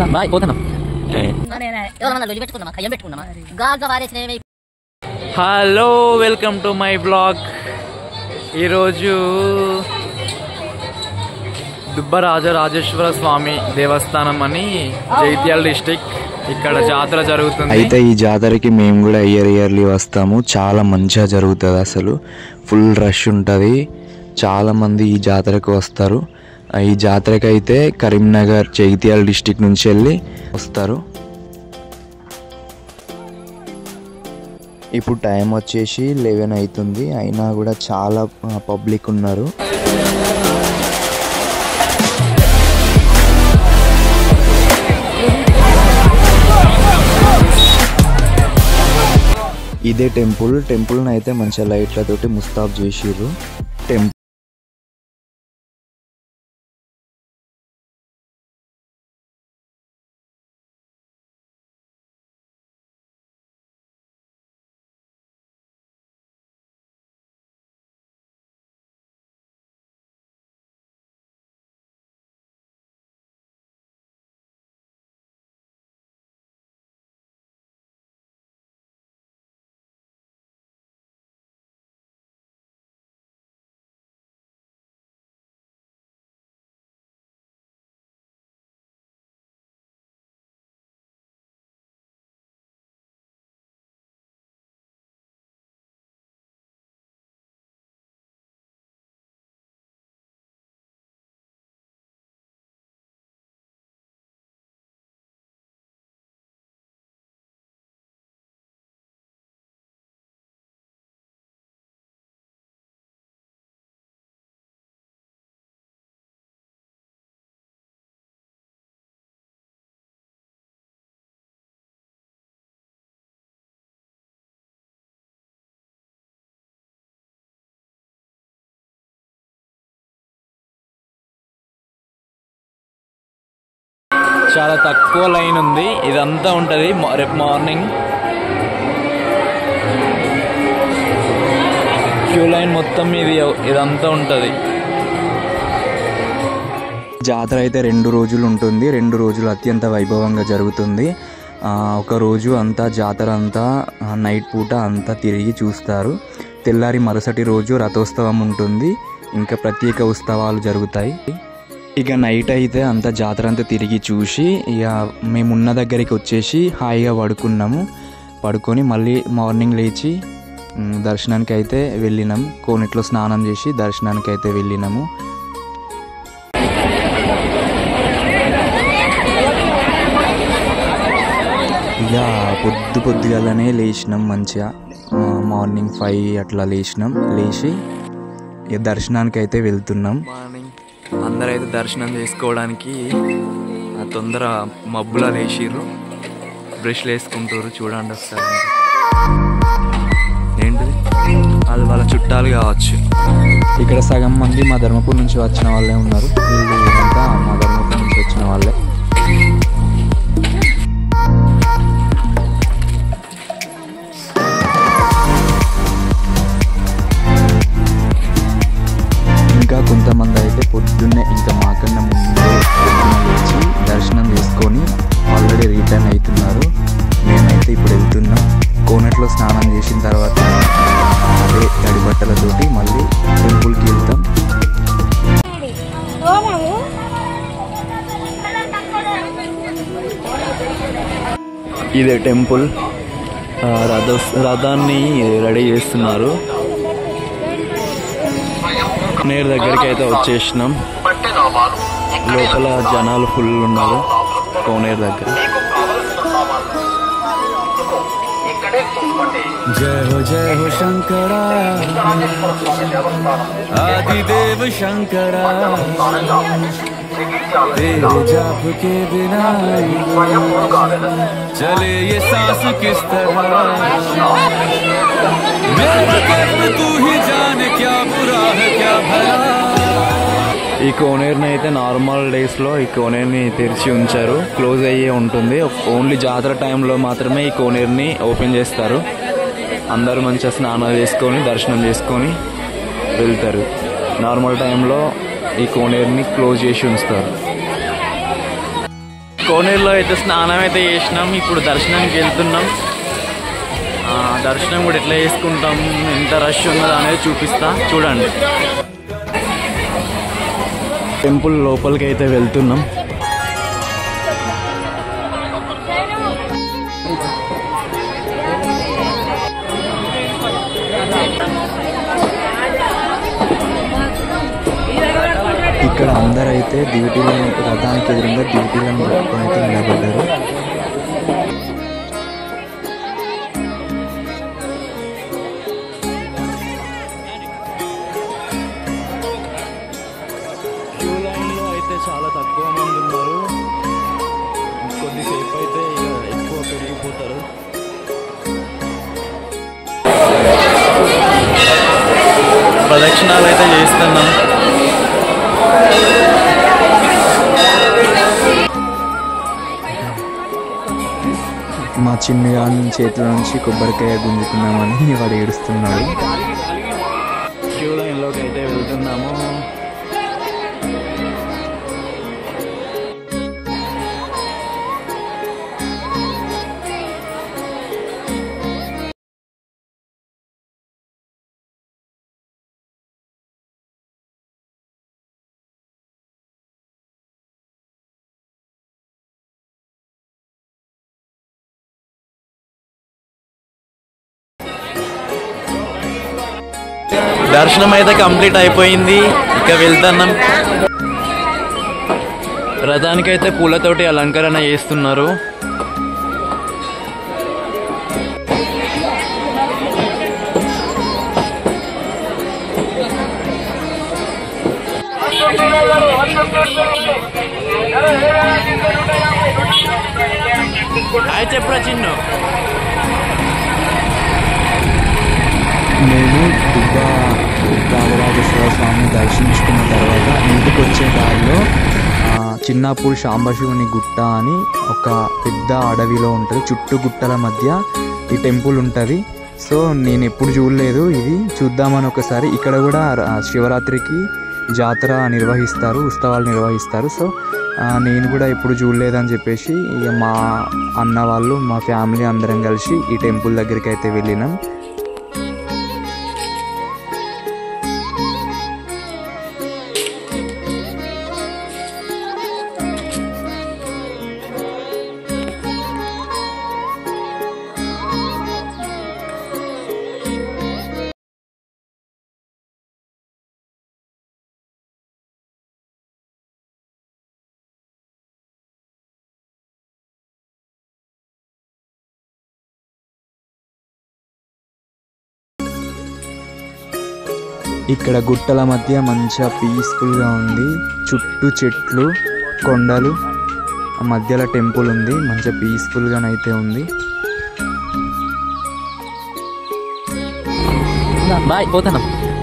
bye పోతున్నా ఎవరన్నా లొలి పెట్టుకున్నామా కయ్యం పెట్టుకున్నామా గాగా వారేసినవి hello welcome to my blog ఈరోజు దుబ్బరాజరాజేశ్వర స్వామి దేవస్థానం అని జైత్యాల డిస్టిక్ ఇక్కడ జాతర జరుగుతుంది అయితే ఈ జాతరకి మేము కూడా ఇయర్ ఇయర్లీ వస్తాము చాలా మంచిగా జరుగుతుంది అసలు ఫుల్ రష్ ఉంటుంది చాలా మంది ఈ జాతరకు వస్తారు ఆ, ఈ జాతరకి అయితే కరీంనగర్ జగిత్యాల డిస్టిక్ నుంచి వెళ్ళి వస్తారు ఇప్పుడు టైం వచ్చేసి లెవెన్ అవుతుంది అయినా కూడా చాలా పబ్లిక్ ఉన్నారు ఇదే టెంపుల్ టెంపుల్ని అయితే మంచిగా లైట్లతోటి ముస్తాబ్ చేసిర్రు టెంపుల్ చాలా తక్కువ లైన్ ఉంది ఇదంతా ఉంటుంది రేపు మార్నింగ్ క్యూ లైన్ మొత్తం ఇది ఇదంతా ఉంటుంది జాతర అయితే రెండు రోజులు ఉంటుంది రెండు రోజులు అత్యంత వైభవంగా జరుగుతుంది ఆ, ఒక రోజు అంతా జాతర అంతా ఆ, నైట్ పూట అంతా తిరిగి చూస్తారు తెల్లారి మరుసటి రోజు రథోత్సవం ఉంటుంది ఇంకా ప్రత్యేక ఉత్సవాలు జరుగుతాయి ఇక నైట్ అయితే అంతా జాతర అంతా తిరిగి చూసి ఇక మేమున్న దగ్గరికి వచ్చేసి హాయిగా పడుకున్నాము పడుకొని మళ్ళీ మార్నింగ్ లేచి మ్, దర్శనానికి అయితే వెళ్ళినాం కోనేట్లో స్నానం చేసి దర్శనానికి అయితే వెళ్ళినాము ఇక పొద్దు పొద్దుగాలనే లేచినాం మంచిగా ఆ, మార్నింగ్ ఫైవ్ అట్లా లేచినాం లేచి ఇక దర్శనానికి అయితే వెళ్తున్నాం మార్నింగ్ అందరైతే దర్శనం చేసుకోవడానికి ఆ తొందర మబ్బులా లేచిర్రు బ్రష్లు వేసుకుంటారు చూడండి ఒకసారి ఏంటిది అది వాళ్ళ చుట్టాలు కావచ్చు ఇక్కడ సగం మంది మా ధర్మపూర్ నుంచి వచ్చిన వాళ్ళే ఉన్నారు వీళ్ళు అంతా మా ధర్మపూర్ నుంచి వచ్చిన వాళ్ళే ఇంకా కొంతమంది అయితే పొద్దున్నే ఇంకా మాకన్నా ముందే పొద్దున్న లేచి దర్శనం చేసుకొని ఆల్రెడీ రిటర్న్ అవుతున్నారు మేమైతే ఇప్పుడు వెళ్తున్నాం కోనట్లో స్నానం చేసిన తర్వాత అదే తడి బట్టలతోటి మళ్ళీ టెంపుల్కి వెళ్తాం ఇదే టెంపుల్ ఆ, రథ రథాన్ని రెడీ చేస్తున్నారు నేరు దగ్గరికి అయితే వచ్చేసినాం లోపల జనాలు ఫుల్ ఉన్నారు కోనేరు దగ్గర जय हो जय हो शंकरा आदिदेव शंकरा तेरे जाप के बिना चले ये सांस किस तरह मेरा कर्म तू ही जाने क्या बुरा है क्या भला ఈ కోనేరుని అయితే నార్మల్ డేస్లో ఈ కోనేరుని తెరిచి ఉంచారు క్లోజ్ అయ్యే ఉంటుంది ఓన్లీ జాతర టైంలో మాత్రమే ఈ కోనేరుని ఓపెన్ చేస్తారు అందరూ మంచిగా స్నానాలు చేసుకొని దర్శనం చేసుకొని వెళ్తారు నార్మల్ టైంలో ఈ కోనేరుని క్లోజ్ చేసి ఉంచుతారు కోనేరులో అయితే స్నానం అయితే చేసినాం ఇప్పుడు దర్శనానికి వెళ్తున్నాం ఆ, దర్శనం కూడా ఎట్లా చేసుకుంటాం ఎంత రష్ ఉన్నదో అనేది చూపిస్తా చూడండి టెంపుల్ లోపలికి అయితే వెళ్తున్నాం ఇక్కడ అందరైతే డ్యూటీలను రథానికి ఎదురుగా డ్యూటీలను పట్టుకొని అయితే నిలబడ్డారు క్యూ లైన్లో అయితే చాలా తక్కువ మంది ఉన్నారు కొద్దిసేపు అయితే ఇక ఎక్కువ పెరిగిపోతారు ప్రదక్షిణాలు అయితే చేస్తున్నాం మా చిన్నగాని చేతిలో నుంచి కొబ్బరికాయ గుంజుకున్నామని వాడు ఏడుస్తున్నాడు క్యూ లైన్లోకి అయితే వెళ్తున్నాము దర్శనం అయితే కంప్లీట్ అయిపోయింది ఇక వెళ్తున్నాం రథానికైతే పూలతోటి అలంకరణ చేస్తున్నారు హాయ్ చెప్పురా చిన్ను మేము దుబ్బ రాజరాజేశ్వర స్వామిని దర్శించుకున్న తర్వాత ఇంటికి వచ్చే దారిలో ఆ, చిన్నాపూర్ శాంబశివుని గుట్ట అని ఒక పెద్ద అడవిలో ఉంటుంది చుట్టూ గుట్టల మధ్య ఈ టెంపుల్ ఉంటుంది సో నేను ఎప్పుడు చూడలేదు ఇది చూద్దామని ఒకసారి ఇక్కడ కూడా ర- శివరాత్రికి జాతర నిర్వహిస్తారు ఉత్సవాలు నిర్వహిస్తారు సో ఆ, నేను కూడా ఎప్పుడు చూడలేదని చెప్పేసి ఇక మా అన్న వాళ్ళు మా ఫ్యామిలీ అందరం కలిసి ఈ టెంపుల్ దగ్గరికి అయితే వెళ్ళినాం ఇక్కడ గుట్టల మధ్య మంచిగా పీస్ఫుల్గా ఉంది చుట్టూ చెట్లు కొండలు ఆ మధ్యలో టెంపుల్ ఉంది మంచిగా పీస్ఫుల్గానైతే ఉంది బాయ్ పోతాను